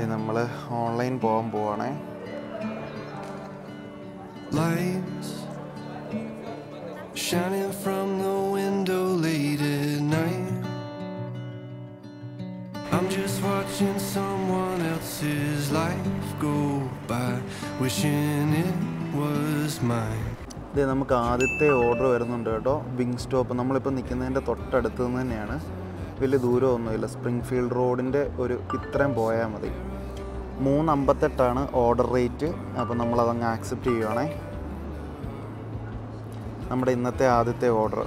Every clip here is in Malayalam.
നമ്മൾ ഓൺലൈൻ പോകാൻ പോവാണേ Lights shining from the window late at night. I'm just watching someone else's life go by, wishing it was mine. ഇത് നമുക്ക് ആദ്യത്തെ ഓർഡർ വരുന്നുണ്ട് കേട്ടോ വിങ് സ്റ്റോപ്പ് നമ്മളിപ്പോൾ നിൽക്കുന്നതിൻ്റെ തൊട്ടടുത്ത് നിന്ന് തന്നെയാണ് വലിയ ദൂരമൊന്നുമില്ല സ്പ്രിംഗ് ഫീൽഡ് റോഡിൻ്റെ ഒരു ഇത്രയും പോയാൽ മതി മൂന്ന് അമ്പത്തെട്ടാണ് ഓർഡർ റേറ്റ് അപ്പോൾ നമ്മളതങ്ങ് ആക്സെപ്റ്റ് ചെയ്യുവാണേ നമ്മുടെ ഇന്നത്തെ ആദ്യത്തെ order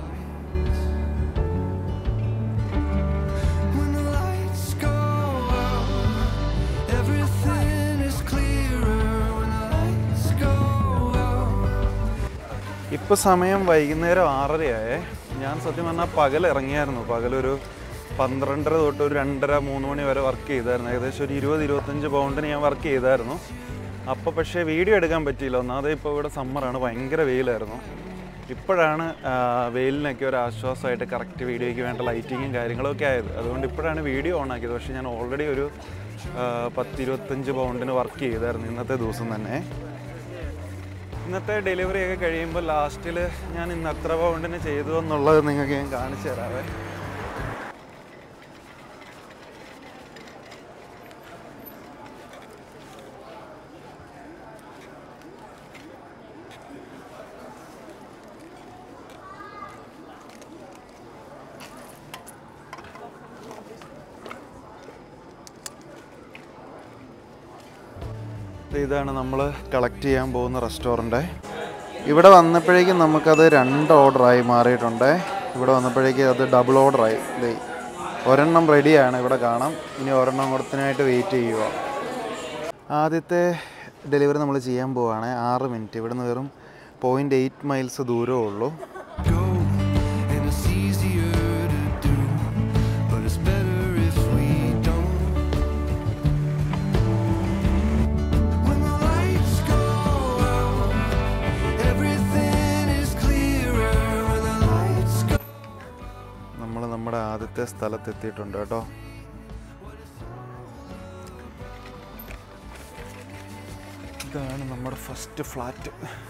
When the lights go out, everything is clearer. When the lights go out. ഇപ്പോൾ സമയം വൈകുന്നേരം ആറരയായേ ഞാൻ സത്യം പറഞ്ഞാൽ പകൽ ഇറങ്ങിയായിരുന്നു പകലൊരു പന്ത്രണ്ടര തൊട്ട് ഒരു രണ്ടര മൂന്ന് മണി വരെ വർക്ക് ചെയ്തായിരുന്നു ഏകദേശം ഒരു ഇരുപത് ഇരുപത്തഞ്ച് പൗണ്ടിന് ഞാൻ വർക്ക് ചെയ്തായിരുന്നു അപ്പോൾ പക്ഷേ വീഡിയോ എടുക്കാൻ പറ്റിയില്ല ഒന്നാമത് ഇപ്പോൾ ഇവിടെ സമ്മറാണ് ഭയങ്കര വെയിലായിരുന്നു ഇപ്പോഴാണ് ആ, വെയിലിനൊക്കെ ഒരു ആശ്വാസമായിട്ട് കറക്റ്റ് വീഡിയോയ്ക്ക് വേണ്ട ലൈറ്റിങ്ങും കാര്യങ്ങളൊക്കെ ആയത് അതുകൊണ്ട് ഇപ്പോഴാണ് വീഡിയോ ഓൺ ആക്കിയത് പക്ഷേ ഞാൻ ഓൾറെഡി ഒരു ആ, പത്ത് ഇരുപത്തഞ്ച് പൗണ്ടിന് വർക്ക് ചെയ്തായിരുന്നു ഇന്നത്തെ ദിവസം തന്നെ ഇന്നത്തെ ഡെലിവറി ഒക്കെ കഴിയുമ്പോൾ ലാസ്റ്റിൽ ഞാൻ ഇന്ന് എത്ര പൗണ്ടിന് ചെയ്തു എന്നുള്ളത് നിങ്ങൾക്ക് ഞാൻ കാണിച്ചു തരാവേ ഇത് ഇതാണ് നമ്മൾ കളക്ട് ചെയ്യാൻ പോകുന്ന റെസ്റ്റോറൻറ്റ് ഇവിടെ വന്നപ്പോഴേക്കും നമുക്കത് രണ്ട് ഓർഡറായി മാറിയിട്ടുണ്ട് ഇവിടെ വന്നപ്പോഴേക്കും അത് ഡബിൾ ഓർഡറായി ദേ ഒരെണ്ണം റെഡിയാണ് ഇവിടെ കാണാം ഇനി ഒരെണ്ണം കൊടുത്തിനായിട്ട് വെയിറ്റ് ചെയ്യുക ആദ്യത്തെ ഡെലിവറി നമ്മൾ ചെയ്യാൻ പോവുകയാണ് ആറ് മിനിറ്റ് ഇവിടുന്ന് വെറും പോയിൻ്റ് എയ്റ്റ് മൈൽസ് ദൂരമേ ഉള്ളൂ go, and it's easier to do, but it's better if we don't. When the lights go out, everything is clearer. When the lights go നമ്മൾ നമ്മുടെ ആദ്യത്തെ സ്ഥലത്ത് എത്തിയിട്ടുണ്ട് കേട്ടോ ഇതാണ് നമ്മുടെ ഫസ്റ്റ് ഫ്ലാറ്റ്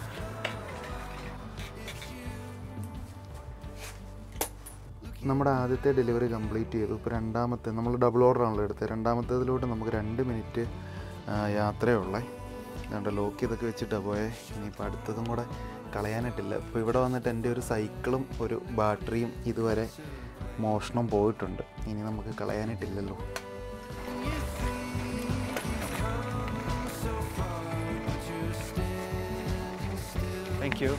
നമ്മുടെ ആദ്യത്തെ ഡെലിവറി കംപ്ലീറ്റ് ചെയ്തു ഇപ്പോൾ രണ്ടാമത്തെ നമ്മൾ ഡബിൾ ഓർഡർ ആണല്ലോ എടുത്തത് രണ്ടാമത്തേതിലോട്ട് നമുക്ക് രണ്ട് മിനിറ്റ് യാത്രയേ ഉള്ളേ അതുകൊണ്ട് ലോക്ക് ചെയ്തൊക്കെ വെച്ചിട്ടാണ് പോയേ ഇനിയിപ്പോൾ അടുത്തതും കൂടെ കളയാനായിട്ടില്ല ഇപ്പോൾ ഇവിടെ വന്നിട്ട് എൻ്റെ ഒരു സൈക്കിളും ഒരു ബാറ്ററിയും ഇതുവരെ മോഷണം പോയിട്ടുണ്ട് ഇനി നമുക്ക് കളയാനായിട്ടില്ലല്ലോ താങ്ക് യു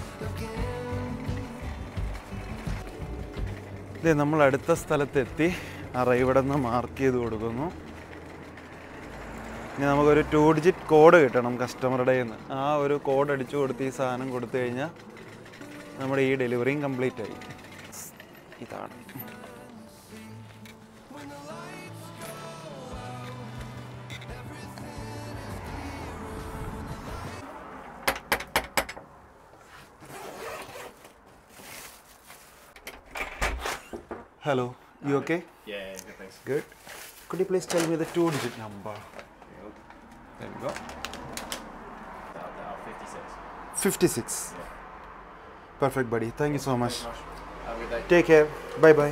ഇതേ നമ്മൾ അടുത്ത സ്ഥലത്തെത്തി ആ ഇവിടെ നിന്ന് മാർക്ക് ചെയ്ത് കൊടുക്കുന്നു ഇനി നമുക്കൊരു ടു ഡിജിറ്റ് കോഡ് കിട്ടണം കസ്റ്റമറുടെ നിന്ന് ആ ഒരു കോഡ് അടിച്ചു കൊടുത്ത് ഈ സാധനം കൊടുത്തു കഴിഞ്ഞാൽ നമ്മുടെ ഈ ഡെലിവറിയും കംപ്ലീറ്റ് ആയി ഇതാണ് Hello, you okay? Yeah, good, thanks. Good. Could you please tell me the two digit number? There we go. Dial, dial 56. 56. Perfect, buddy. Thank you so much. Have a good day. Take care bye bye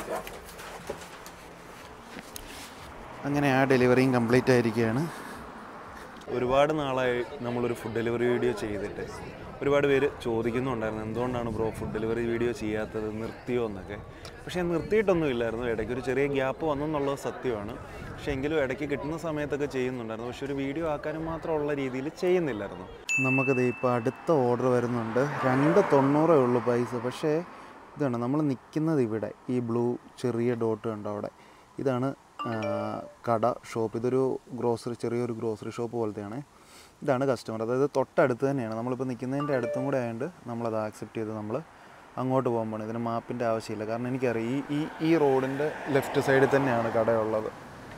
അങ്ങനെ ആ ഡെലിവറിയും കംപ്ലീറ്റ് ആയിരിക്കുകയാണ് ഒരുപാട് നാളായി നമ്മളൊരു ഫുഡ് ഡെലിവറി വീഡിയോ ചെയ്തിട്ട് ഒരുപാട് പേര് ചോദിക്കുന്നുണ്ടായിരുന്നു എന്തുകൊണ്ടാണ് ബ്രോ ഫുഡ് ഡെലിവറി വീഡിയോ ചെയ്യാത്തത് നിർത്തിയോ എന്നൊക്കെ പക്ഷേ ഞാൻ നിർത്തിയിട്ടൊന്നും ഇല്ലായിരുന്നു ഇടയ്ക്ക് ഒരു ചെറിയ ഗ്യാപ്പ് വന്നെന്നുള്ളത് സത്യമാണ് പക്ഷേ എങ്കിലും ഇടയ്ക്ക് കിട്ടുന്ന സമയത്തൊക്കെ ചെയ്യുന്നുണ്ടായിരുന്നു പക്ഷെ ഒരു വീഡിയോ ആക്കാനും മാത്രമുള്ള രീതിയിൽ ചെയ്യുന്നില്ലായിരുന്നു നമുക്കത് ഇപ്പോൾ അടുത്ത ഓർഡർ വരുന്നുണ്ട് രണ്ട് തൊണ്ണൂറേ ഉള്ളൂ പൈസ പക്ഷേ ഇതാണ് നമ്മൾ നിൽക്കുന്നത് ഇവിടെ ഈ ബ്ലൂ ചെറിയ ഡോട്ട് കണ്ടോ അവിടെ ഇതാണ് ആ, കട ഷോപ്പ് ഇതൊരു ഗ്രോസറി ചെറിയൊരു ഗ്രോസറി ഷോപ്പ് പോലത്തെയാണ് ഇതാണ് കസ്റ്റമർ അതായത് തൊട്ടടുത്ത് തന്നെയാണ് നമ്മളിപ്പോൾ നിൽക്കുന്നതിൻ്റെ അടുത്തും കൂടെ ആയതുകൊണ്ട് നമ്മളത് ആക്സെപ്റ്റ് ചെയ്ത് നമ്മൾ അങ്ങോട്ട് പോകാൻ പോകണം ഇതിന് മാപ്പിൻ്റെ ആവശ്യമില്ല കാരണം എനിക്കറിയാം ഈ ഈ ഈ റോഡിൻ്റെ ലെഫ്റ്റ് സൈഡിൽ തന്നെയാണ് കടയുള്ളത്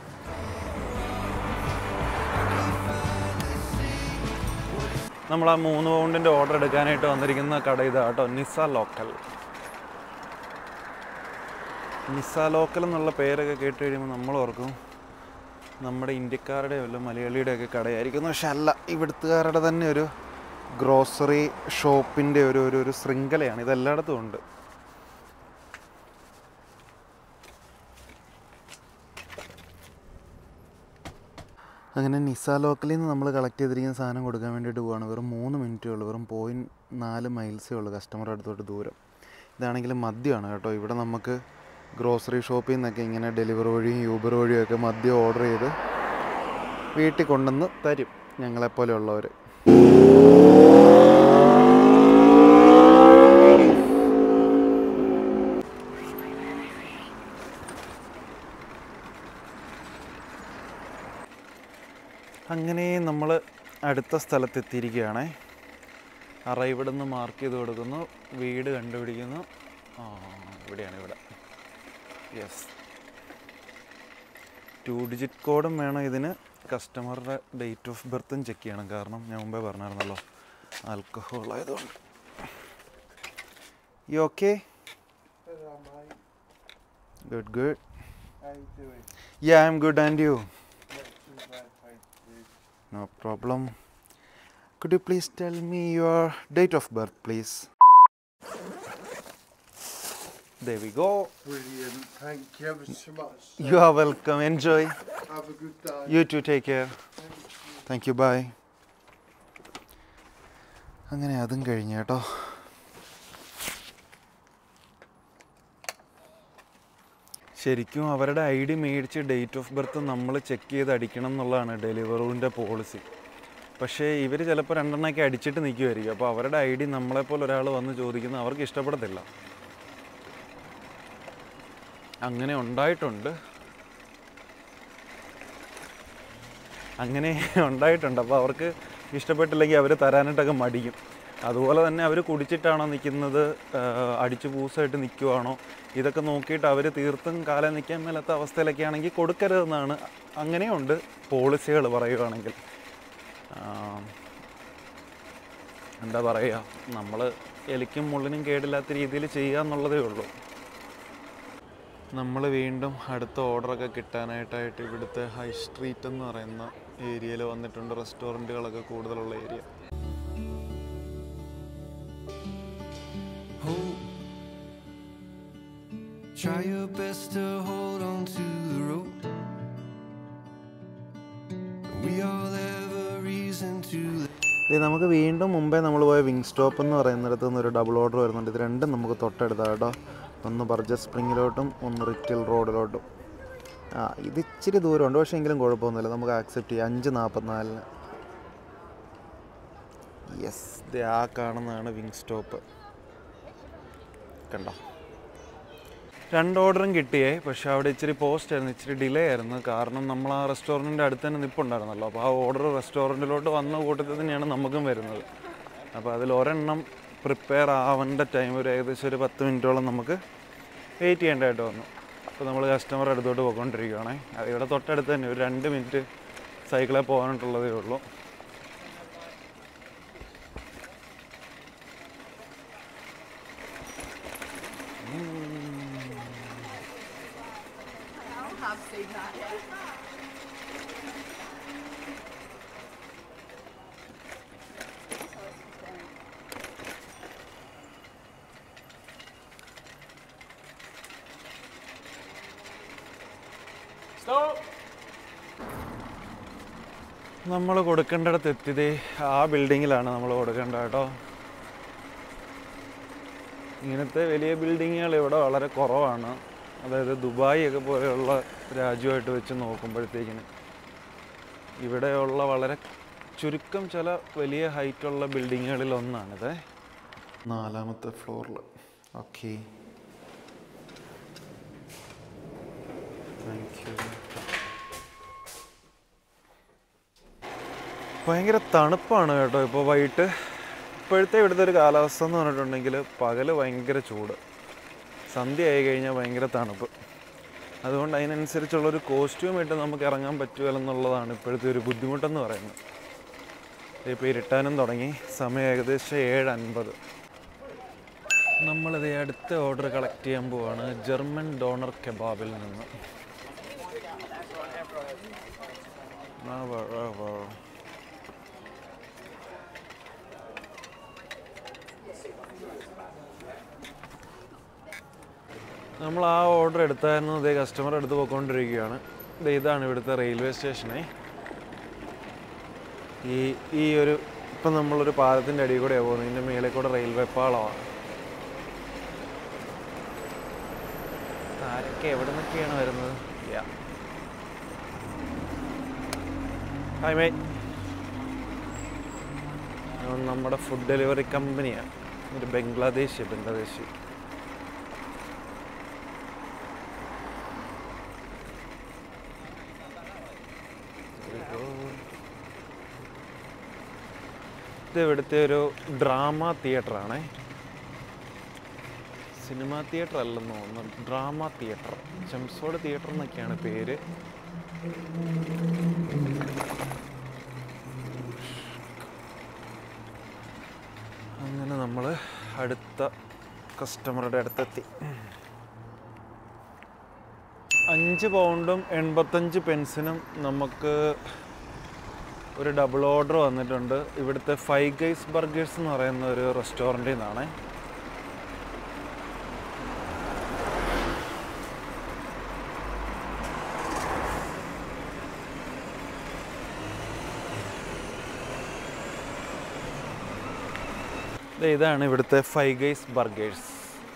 നമ്മൾ ആ മൂന്ന് പൗണ്ടിൻ്റെ ഓർഡർ എടുക്കാനായിട്ട് വന്നിരിക്കുന്ന കട ഇതാ കേട്ടോ നിസ ലോക്കൽ നിസ ലോക്കൽ എന്നുള്ള പേരൊക്കെ കേട്ട് കഴിയുമ്പോൾ നമ്മൾ ഓർക്കും നമ്മുടെ ഇന്ത്യക്കാരുടെ വല്ല മലയാളിയുടെ ഒക്കെ കടയായിരിക്കുന്നു പക്ഷെ അല്ല ഇവിടുത്തുകാരുടെ തന്നെ ഒരു ഗ്രോസറി ഷോപ്പിൻ്റെ ഒരു ഒരു ഒരു ശൃംഖലയാണ് ഇതെല്ലായിടത്തും ഉണ്ട് അങ്ങനെ നിസ ലോക്കലിൽ നിന്ന് നമ്മൾ കളക്ട് ചെയ്തിരിക്കുന്ന സാധനം കൊടുക്കാൻ വേണ്ടിയിട്ട് പോവാണ് വെറും മൂന്ന് മിനിറ്റേ ഉള്ളൂ വെറും പോയിൻറ്റ് നാല് മൈൽസേ ഉള്ളൂ കസ്റ്റമറുടെ അടുത്തോട്ട് ദൂരം ഇതാണെങ്കിൽ മദ്യമാണ് കേട്ടോ ഇവിടെ നമുക്ക് ഗ്രോസറി ഷോപ്പിൽ നിന്നൊക്കെ ഇങ്ങനെ ഡെലിവറി വഴിയും യൂബർ വഴിയും ഒക്കെ മദ്യം ഓർഡർ ചെയ്ത് വീട്ടിൽ കൊണ്ടുവന്ന് തരും ഞങ്ങളെപ്പോലെയുള്ളവർ അങ്ങനെ നമ്മൾ അടുത്ത സ്ഥലത്തെത്തിയിരിക്കുകയാണേ അറൈവിടെ നിന്ന് മാർക്ക് ചെയ്ത് കൊടുക്കുന്നു വീട് കണ്ടുപിടിക്കുന്നു ആ ഇവിടെയാണ് ഇവിടെ യെസ് ടു ഡിജിറ്റ് കോഡും വേണം ഇതിന് കസ്റ്റമറുടെ ഡേറ്റ് ഓഫ് ബർത്തും ചെക്ക് ചെയ്യണം കാരണം ഞാൻ മുമ്പേ പറഞ്ഞായിരുന്നല്ലോ ആൽക്കഹോൾ ആയതുകൊണ്ട് you okay good good yeah I'm good and you No problem. Could you please tell me your date of birth, please? There we go. Brilliant. Thank you ever so much. You are welcome. Enjoy. Have a good day. You too. Take care. Thank you. Bye. അങ്ങനെ അതും കഴിഞ്ഞു കേട്ടോ ശരിക്കും അവരുടെ ഐ ഡി മേടിച്ച് ഡേറ്റ് ഓഫ് ബർത്ത് നമ്മൾ ചെക്ക് ചെയ്ത് അടിക്കണം എന്നുള്ളതാണ് ഡെലിവറിൻ്റെ പോളിസി പക്ഷേ ഇവർ ചിലപ്പോൾ രണ്ടെണ്ണമൊക്കെ അടിച്ചിട്ട് നിൽക്കുമായിരിക്കും അപ്പോൾ അവരുടെ ഐ ഡി നമ്മളെപ്പോലെ ഒരാൾ വന്ന് ചോദിക്കുന്നത് അവർക്ക് ഇഷ്ടപ്പെടത്തില്ല അങ്ങനെ ഉണ്ടായിട്ടുണ്ട് അങ്ങനെ ഉണ്ടായിട്ടുണ്ട് അപ്പോൾ അവർക്ക് ഇഷ്ടപ്പെട്ടില്ലെങ്കിൽ അവർ തരാനായിട്ടൊക്കെ മടിക്കും അതുപോലെ തന്നെ അവർ കുടിച്ചിട്ടാണോ നിൽക്കുന്നത് അടിച്ചു പൂസായിട്ട് നിൽക്കുവാണോ ഇതൊക്കെ നോക്കിയിട്ട് അവർ തീർത്തും കാലം നിൽക്കാൻ മേലാത്ത അവസ്ഥയിലൊക്കെ ആണെങ്കിൽ കൊടുക്കരുതെന്നാണ് അങ്ങനെയുണ്ട് പോളിസികൾ പറയുകയാണെങ്കിൽ ആ, എന്താ പറയുക നമ്മൾ എലിക്കും മുള്ളിനും കേടില്ലാത്ത രീതിയിൽ ചെയ്യുക എന്നുള്ളതേ ഉള്ളൂ നമ്മൾ വീണ്ടും അടുത്ത ഓർഡറൊക്കെ കിട്ടാനായിട്ടായിട്ട് ഇവിടുത്തെ ഹൈ സ്ട്രീറ്റ് എന്ന് പറയുന്ന ഏരിയയിൽ വന്നിട്ടുണ്ട് റെസ്റ്റോറൻറ്റുകളൊക്കെ കൂടുതലുള്ള area Hold. Try your best to hold on to the rope. We all have a reason to. ഇത് നമുക്ക് വീണ്ടും മുമ്പേ നമ്മൾ പോയ വിങ് സ്റ്റോപ്പ് എന്ന് പറയുന്നിടത്ത് നിന്ന് ഒരു ഡബിൾ ഓർഡർ വരുന്നുണ്ട് ഇത് രണ്ടും നമുക്ക് തൊട്ടടുത്താണ് കേട്ടോ ഒന്ന് ബർജസ് സ്പ്രിങ്ങിലോട്ടും ഒന്ന് റിറ്റിൽ റോഡിലോട്ടും ആ ഇത് ഇച്ചിരി ദൂരമുണ്ട് പക്ഷേ എങ്കിലും കുഴപ്പമൊന്നുമില്ല നമുക്ക് ആക്സെപ്റ്റ് ചെയ്യാം അഞ്ച് നാൽപ്പത്തിനാലിന് യെസ് ഇത് ആ കാണുന്നതാണ് വിങ് സ്റ്റോപ്പ് കണ്ടോ രണ്ട് ഓർഡറും കിട്ടിയേ പക്ഷേ അവിടെ ഇച്ചിരി പോസ്റ്റ് ആയിരുന്നു ഇച്ചിരി ഡിലേ ആയിരുന്നു കാരണം നമ്മൾ ആ റെസ്റ്റോറൻറ്റിൻ്റെ അടുത്ത് തന്നെ നിൽപ്പുണ്ടായിരുന്നല്ലോ അപ്പോൾ ആ ഓർഡർ റെസ്റ്റോറൻറ്റിലോട്ട് വന്ന കൂട്ടത്തിൽ തന്നെയാണ് നമുക്കും വരുന്നത് അപ്പോൾ അതിൽ ഒരെണ്ണം പ്രിപ്പയർ ആവേണ്ട ടൈം ഒരു ഏകദേശം ഒരു പത്ത് മിനിറ്റോളം നമുക്ക് വെയിറ്റ് ചെയ്യേണ്ടതായിട്ട് വന്നു അപ്പോൾ നമ്മൾ കസ്റ്റമർ അടുത്തോട്ട് പോയിക്കൊണ്ടിരിക്കുകയാണേ അത് ഇവിടെ തൊട്ടടുത്ത് തന്നെ ഒരു രണ്ട് മിനിറ്റ് സൈക്കിളിൽ പോകാനായിട്ടുള്ളതേ ഉള്ളൂ have seen that. Stop! നമ്മൾ കൊടുക്കേണ്ടിടത്ത് എത്തിയതേ ആ ബിൽഡിങ്ങിലാണ് നമ്മൾ കൊടുക്കേണ്ടത് കേട്ടോ ഇങ്ങനത്തെ വലിയ ബിൽഡിങ്ങുകൾ ഇവിടെ വളരെ കുറവാണ് അതായത് ദുബായ് ഒക്കെ പോലെയുള്ള രാജ്യമായിട്ട് വെച്ച് നോക്കുമ്പോഴത്തേക്കിന് ഇവിടെയുള്ള വളരെ ചുരുക്കം ചില വലിയ ഹൈറ്റുള്ള ബിൽഡിങ്ങുകളിൽ ഒന്നാണിത് നാലാമത്തെ ഫ്ലോറിൽ ഓക്കെ താങ്ക് യു ഭയങ്കര തണുപ്പാണ് കേട്ടോ ഇപ്പോൾ വൈകിട്ട് ഇപ്പോഴത്തെ ഇവിടുത്തെ ഒരു കാലാവസ്ഥ എന്ന് പറഞ്ഞിട്ടുണ്ടെങ്കിൽ പകൽ ഭയങ്കര ചൂട് സന്ധ്യ ആയി കഴിഞ്ഞാൽ ഭയങ്കര തണുപ്പ് അതുകൊണ്ട് അതിനനുസരിച്ചുള്ളൊരു കോസ്റ്റ്യൂം ഇട്ട് നമുക്ക് ഇറങ്ങാൻ പറ്റുമല്ലെന്നുള്ളതാണ് ഇപ്പോഴത്തെ ഒരു ബുദ്ധിമുട്ടെന്ന് പറയുന്നത് ഇപ്പോൾ ഇരുട്ടാനും തുടങ്ങി സമയം ഏകദേശം ഏഴ് അൻപത് നമ്മളിത് അടുത്ത ഓർഡർ കളക്ട് ചെയ്യാൻ പോവാണ് ജർമ്മൻ ഡോണർ കെബാബിൽ നിന്ന് Now wherever. നമ്മൾ ആ ഓർഡർ എടുത്തായിരുന്നു ഇതേ കസ്റ്റമർ എടുത്ത് പോയിക്കൊണ്ടിരിക്കുകയാണ് ദേ ഇതാണ് ഇവിടുത്തെ റെയിൽവേ സ്റ്റേഷനെ ഈ ഈ ഒരു ഇപ്പം നമ്മളൊരു പാലത്തിൻ്റെ അടിയിൽ കൂടെയാണ് പോകുന്നത് ഇതിൻ്റെ മേലെ കൂടെ റെയിൽവേ പാളമാണ് ആരൊക്കെ എവിടെ നിന്നൊക്കെയാണ് വരുന്നത് ഹായ് മേ നമ്മുടെ ഫുഡ് ഡെലിവറി കമ്പനിയാണ് ഒരു ബംഗ്ലാദേശി ബംഗ്ലാദേശി ഇത് ഇവിടുത്തെ ഒരു ഡ്രാമ തിയേറ്ററാണേ സിനിമ തിയേറ്റർ അല്ലെന്ന് തോന്നുന്നു ഡ്രാമ തിയേറ്റർ ചെംസോഡ് തിയേറ്റർ എന്നൊക്കെയാണ് പേര് അങ്ങനെ നമ്മൾ അടുത്ത കസ്റ്റമറുടെ അടുത്തെത്തി അഞ്ച് പൗണ്ടും എൺപത്തഞ്ച് പെൻസിനും നമുക്ക് ഒരു ഡബിൾ ഓർഡർ വന്നിട്ടുണ്ട് ഇവിടുത്തെ ഫൈവ് ഗൈസ് ബർഗേഴ്സ് എന്ന് പറയുന്ന ഒരു റെസ്റ്റോറൻറ്റിൽ നിന്നാണ് ദേ ഇതാണ് ഇവിടുത്തെ ഫൈവ് ഗൈസ് ബർഗേഴ്സ്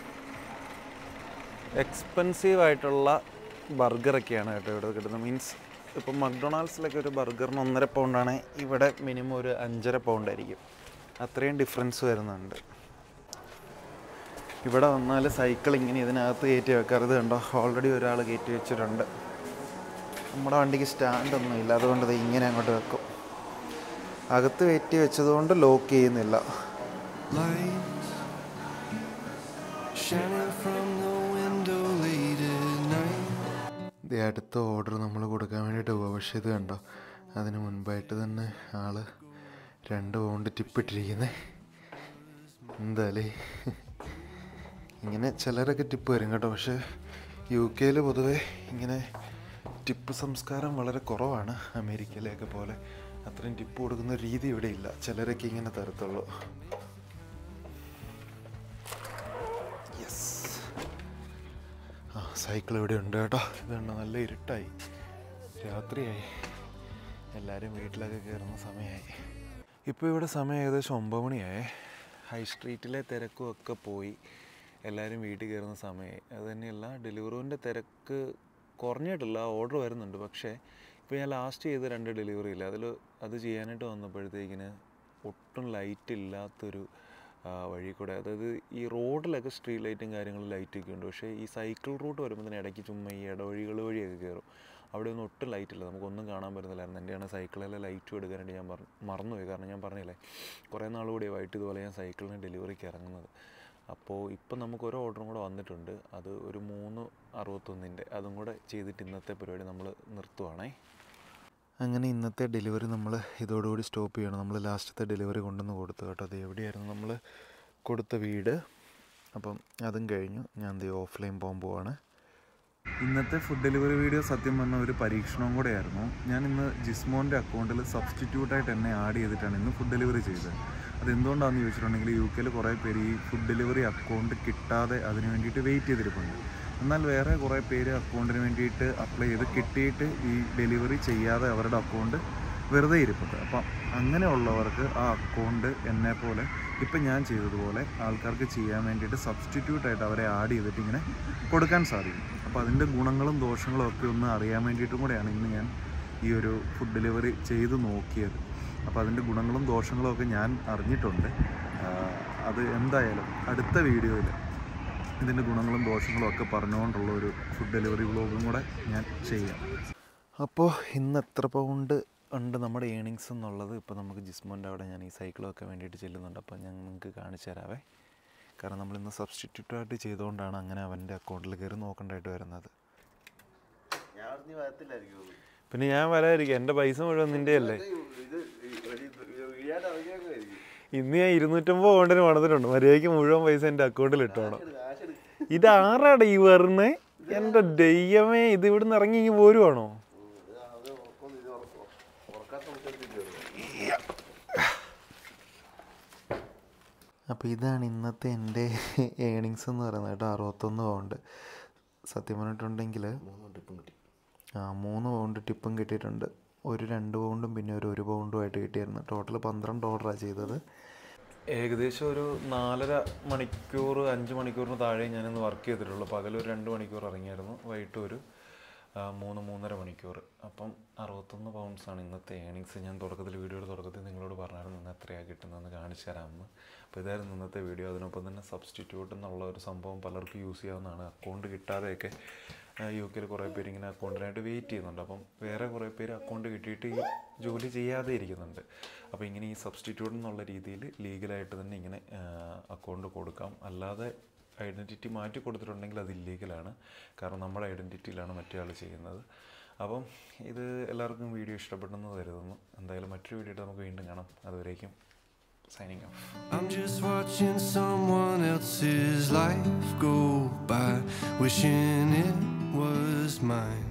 എക്സ്പെൻസീവ് ആയിട്ടുള്ള ബർഗറൊക്കെയാണ് കേട്ടോ ഇവിടെ കിട്ടുന്നത് മീൻസ് ഇപ്പം മക്ഡൊണാൾഡ്സിലൊക്കെ ഒരു ബർഗറിന് ഒന്നര പൗണ്ടാണ് ഇവിടെ മിനിമം ഒരു അഞ്ചര പൗണ്ട് ആയിരിക്കും അത്രയും ഡിഫറൻസ് വരുന്നുണ്ട് ഇവിടെ വന്നാൽ സൈക്കിൾ ഇങ്ങനെ ഇതിനകത്ത് കയറ്റി വെക്കരുത് കണ്ടോ ഓൾറെഡി ഒരാൾ കയറ്റി വെച്ചിട്ടുണ്ട് നമ്മുടെ വണ്ടിക്ക് സ്റ്റാൻഡൊന്നും ഇല്ല അതുകൊണ്ട് ഇത് ഇങ്ങനെ അങ്ങോട്ട് വെക്കും അകത്ത് കയറ്റി വെച്ചതുകൊണ്ട് ലോക്ക് ചെയ്യുന്നില്ല Lights shining from the window late at night. ഇത് അടുത്ത ഓർഡർ നമ്മൾ കൊടുക്കാൻ വേണ്ടിയിട്ട് പോവാം പക്ഷേ ഇത് കണ്ടോ അതിന് മുൻപായിട്ട് തന്നെ ആള് രണ്ട് പൗണ്ട് ടിപ്പിട്ടിരിക്കുന്നത് എന്തായാലേ ഇങ്ങനെ ചിലരൊക്കെ ടിപ്പ് വരും കേട്ടോ പക്ഷേ യു കെയിൽ പൊതുവേ ഇങ്ങനെ ടിപ്പ് സംസ്കാരം വളരെ കുറവാണ് അമേരിക്കയിലെയൊക്കെ പോലെ അത്രയും ടിപ്പ് കൊടുക്കുന്ന രീതി ഇവിടെ ഇല്ല ചിലരൊക്കെ ഇങ്ങനെ തരത്തുള്ളൂ യെസ് ആ സൈക്കിൾ ഇവിടെ ഉണ്ട് കേട്ടോ ഇതുണ്ട് നല്ല ഇരുട്ടായി രാത്രിയായി എല്ലാവരും വീട്ടിലൊക്കെ കയറുന്ന സമയമായി ഇപ്പോൾ ഇവിടെ സമയം ഏകദേശം ഒമ്പത് മണിയായേ ഹൈ സ്ട്രീറ്റിലെ തിരക്കും ഒക്കെ പോയി എല്ലാവരും വീട്ടിൽ കയറുന്ന സമയമായി അത് തന്നെയല്ല ഡെലിവറിൻ്റെ തിരക്ക് കുറഞ്ഞിട്ടില്ല ഓർഡർ വരുന്നുണ്ട് പക്ഷേ ഇപ്പോൾ ഞാൻ ലാസ്റ്റ് ചെയ്ത രണ്ട് ഡെലിവറി ഇല്ല അതിൽ അത് ചെയ്യാനായിട്ട് വന്നപ്പോഴത്തേക്കിന് ഒട്ടും ലൈറ്റ് ഇല്ലാത്തൊരു ആ, വഴി കൂടെ അതായത് ഈ റോഡിലൊക്കെ സ്ട്രീറ്റ് ലൈറ്റും കാര്യങ്ങളും ലൈറ്റൊക്കെ ഉണ്ട് പക്ഷേ ഈ സൈക്കിൾ റൂട്ട് വരുമ്പോൾ തന്നെ ഇടയ്ക്ക് ചുമ്മാ ഈ ഇടവഴികൾ വഴിയൊക്കെ കയറും അവിടെ ഒന്നും ഒട്ടും ലൈറ്റ് ഇല്ല നമുക്കൊന്നും കാണാൻ പറ്റുന്നില്ലായിരുന്നു എൻ്റെയാണ് സൈക്കിളിലെ ലൈറ്റും എടുക്കാനായിട്ട് ഞാൻ പറഞ്ഞു മറന്നുപോയി കാരണം ഞാൻ പറഞ്ഞില്ലേ കുറേ നാൾ കൂടി ആയിട്ട് ഇതുപോലെ ഞാൻ സൈക്കിളിന് ഡെലിവറിക്ക് ഇറങ്ങുന്നത് അപ്പോൾ ഇപ്പം നമുക്ക് ഒരു ഓർഡറും കൂടെ വന്നിട്ടുണ്ട് അത് ഒരു മൂന്ന് അറുപത്തൊന്നിൻ്റെ അതും കൂടെ ചെയ്തിട്ട് ഇന്നത്തെ പരിപാടി നമ്മൾ നിർത്തുവാണേ അങ്ങനെ ഇന്നത്തെ ഡെലിവറി നമ്മൾ ഇതോടുകൂടി സ്റ്റോപ്പ് ചെയ്യണം നമ്മൾ ലാസ്റ്റത്തെ ഡെലിവറി കൊണ്ടുവന്ന് കൊടുത്തു കേട്ടോ അത് എവിടെയായിരുന്നു നമ്മൾ കൊടുത്ത വീട് അപ്പം അതും കഴിഞ്ഞു ഞാൻ ദേ ഓഫ്ലൈൻ പോകാൻ പോവാണ് ഇന്നത്തെ ഫുഡ് ഡെലിവറി വീഡിയോ സത്യം പറഞ്ഞ ഒരു പരീക്ഷണവും കൂടെയായിരുന്നു ഞാൻ ഇന്ന് ജിസ്മോൻ്റെ അക്കൗണ്ടിൽ സബ്സ്റ്റിറ്റ്യൂട്ടായിട്ട് എന്നെ ആഡ് ചെയ്തിട്ടാണ് ഇന്ന് ഫുഡ് ഡെലിവറി ചെയ്തത് അതെന്തുകൊണ്ടാണെന്ന് ചോദിച്ചിട്ടുണ്ടെങ്കിൽ യു കെയിൽ കുറേ പേര് ഈ ഫുഡ് ഡെലിവറി അക്കൗണ്ട് കിട്ടാതെ അതിന് വേണ്ടിയിട്ട് വെയിറ്റ് ചെയ്തിരിപ്പുണ്ട് എന്നാൽ വേറെ കുറേ പേര് അക്കൗണ്ടിന് വേണ്ടിയിട്ട് അപ്ലൈ ചെയ്ത് കിട്ടിയിട്ട് ഈ ഡെലിവറി ചെയ്യാതെ അവരുടെ അക്കൗണ്ട് വെറുതെ ഇരിപ്പുണ്ട് അപ്പം അങ്ങനെയുള്ളവർക്ക് ആ അക്കൗണ്ട് എന്നെ പോലെ ഇപ്പം ഞാൻ ചെയ്തതുപോലെ ആൾക്കാർക്ക് ചെയ്യാൻ വേണ്ടിയിട്ട് സബ്സ്റ്റിറ്റ്യൂട്ട് ആയിട്ട് അവരെ ആഡ് ചെയ്തിട്ട് ഇങ്ങനെ കൊടുക്കാൻ സാധിക്കും അപ്പോൾ അതിൻ്റെ ഗുണങ്ങളും ദോഷങ്ങളും ഒക്കെ ഒന്ന് അറിയാൻ വേണ്ടിയിട്ടും കൂടെയാണ് ഇന്ന് ഞാൻ ഈ ഒരു ഫുഡ് ഡെലിവറി ചെയ്ത് നോക്കിയത് അപ്പോൾ അതിൻ്റെ ഗുണങ്ങളും ദോഷങ്ങളും ഒക്കെ ഞാൻ അറിഞ്ഞിട്ടുണ്ട് ആ, അത് എന്തായാലും അടുത്ത വീഡിയോയിൽ ഇതിൻ്റെ ഗുണങ്ങളും ദോഷങ്ങളും ഒക്കെ പറഞ്ഞുകൊണ്ടുള്ള ഒരു ഫുഡ് ഡെലിവറി വ്ളോഗും കൂടെ ഞാൻ ചെയ്യാം അപ്പോൾ ഇന്ന് എത്ര പൗണ്ട് ഉണ്ട് നമ്മുടെ ഏണിങ്സ് എന്നുള്ളത് ഇപ്പോൾ നമുക്ക് ജിസ്മോൻ്റെ അവിടെ ഞാൻ ഈ സൈക്കിളൊക്കെ വേണ്ടിയിട്ട് ചെല്ലുന്നുണ്ട് അപ്പോൾ ഞാൻ നിങ്ങൾക്ക് കാണിച്ചു തരാവേ കാരണം നമ്മളിന്ന് സബ്സ്റ്റിറ്റ്യൂട്ടായിട്ട് ചെയ്തുകൊണ്ടാണ് അങ്ങനെ അവൻ്റെ അക്കൗണ്ടിൽ കയറി നോക്കേണ്ടതായിട്ട് വരുന്നത് പിന്നെ ഞാൻ വരാതിരിക്കും എൻ്റെ പൈസ മുഴുവൻ നിൻ്റെ അല്ലേ ഇന്ന് ഞാൻ ഇരുന്നൂറ്റമ്പത് പൗണ്ടിന് പണിതിട്ടുണ്ട് മര്യാദയ്ക്ക് മുഴുവൻ പൈസ എൻ്റെ അക്കൗണ്ടിൽ ഇട്ടോണം ഇത് ആരാടാ ഈ വരുന്നേ എൻ്റെ ദൈവമേ ഇത് ഇവിടുന്ന് ഇറങ്ങി ഇങ്ങ് പോരുവാണോ അപ്പോൾ ഇതാണ് ഇന്നത്തെ എൻ്റെ ഏണിങ്സ് എന്ന് പറയുന്നത് കേട്ടോ അറുപത്തൊന്ന് പൗണ്ട് സത്യം പറഞ്ഞിട്ടുണ്ടെങ്കിൽ ആ മൂന്ന് പൗണ്ട് ടിപ്പും കിട്ടിയിട്ടുണ്ട് ഒരു രണ്ട് പൗണ്ടും പിന്നെ ഒരു ഒരു പൗണ്ടുമായിട്ട് കിട്ടിയിരുന്നു ടോട്ടൽ പന്ത്രണ്ട് ഓർഡറാണ് ചെയ്തത് ഏകദേശം ഒരു നാലര മണിക്കൂർ അഞ്ച് മണിക്കൂറിന് താഴെ ഞാനിന്ന് വർക്ക് ചെയ്തിട്ടുള്ളൂ പകലൊരു രണ്ട് മണിക്കൂർ ഇറങ്ങിയായിരുന്നു വൈകിട്ട് ഒരു ആ, മൂന്ന് മൂന്നര മണിക്കൂർ അപ്പം അറുപത്തൊന്ന് പൗണ്ട്സാണ് ഇന്നത്തെ ഏണിങ്സ് ഞാൻ തുടക്കത്തിൽ വീഡിയോയുടെ തുടക്കത്തിൽ നിങ്ങളോട് പറഞ്ഞായിരുന്നു ഇന്ന് എത്രയാണ് കിട്ടുന്നതെന്ന് കാണിച്ചു തരാമെന്ന് അപ്പോൾ ഇതായിരുന്നു ഇന്നത്തെ വീഡിയോ അതിനൊപ്പം തന്നെ സബ്സ്റ്റിറ്റ്യൂട്ട് എന്നുള്ള ഒരു സംഭവം പലർക്കും യൂസ് ചെയ്യാവുന്നതാണ് അക്കൗണ്ട് കിട്ടാതെയൊക്കെ യു കെയിൽ കുറേ പേര് ഇങ്ങനെ അക്കൗണ്ടിനായിട്ട് വെയിറ്റ് ചെയ്യുന്നുണ്ട് അപ്പം വേറെ കുറേ പേര് അക്കൗണ്ട് കിട്ടിയിട്ട് ഈ ജോലി ചെയ്യാതെ ഇരിക്കുന്നുണ്ട് അപ്പോൾ ഇങ്ങനെ ഈ സബ്സ്റ്റിറ്റ്യൂട്ട് എന്നുള്ള രീതിയിൽ ലീഗലായിട്ട് തന്നെ ഇങ്ങനെ അക്കൗണ്ട് കൊടുക്കാം അല്ലാതെ ഐഡൻറ്റിറ്റി മാറ്റി കൊടുത്തിട്ടുണ്ടെങ്കിൽ അത് ഇല്ലീഗലാണ് കാരണം നമ്മുടെ ഐഡൻറ്റിറ്റിയിലാണ് മറ്റേ ആൾ ചെയ്യുന്നത് അപ്പം ഇത് എല്ലാവർക്കും വീഡിയോ ഇഷ്ടപ്പെട്ടെന്ന് കരുതുന്നു എന്തായാലും മറ്റൊരു വീഡിയോ നമുക്ക് വീണ്ടും കാണാം അതുവരേക്കും signing off I'm just watching someone else's life go by, wishing it was mine.